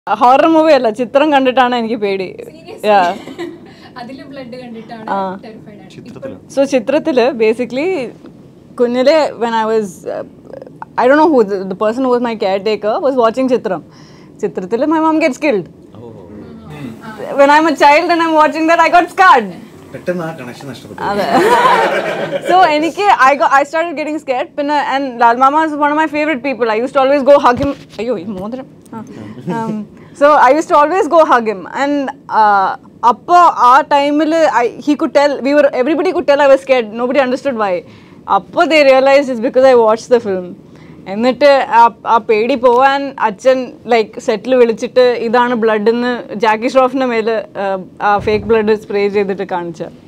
Horror movie അല്ല ചിത്രം കണ്ടിട്ടാണ് എനിക്ക് പേടി Yeah. അതില് ബ്ലഡ് കണ്ടിട്ടാണ് ടെറിഫൈഡ് ആണ് ചിത്രത്തിലോ സോ ചിത്രത്തില് ബേസിക്കലി കുഞ്ഞിലെ when I was I do know who the person was my caretaker was watching ചിത്രം ചിത്രത്തിൽ my mom gets killed when I am a child and I am watching that I got scared പെട്ടെന്ന് ആ കണക്ഷൻ നഷ്ടപ്പെട്ടു അതെ so എനിക്ക് I go I start getting scared പിന്നെ and Lal മാമ is one of my favourite people I use to always go hug him അയ്യോ ഈ മോതിരം so I use to always go hug him and അപ്പോൾ ആ ടൈമിൽ I he could tell we were everybody could tell I was scared nobody understood why അപ്പോൾ they realise is because I watch the film എന്നിട്ട് ആ ആ പേടി പോവാൻ അച്ഛൻ ലൈക്ക് സെറ്റിൽ വിളിച്ചിട്ട് ഇതാണ് ബ്ലഡ് എന്ന് ജാക്കി ഷ്രോഫിന്റെ മേലെ ആ ഫേക്ക് ബ്ലഡ് സ്പ്രേ ചെയ്തിട്ട് കാണിച്ച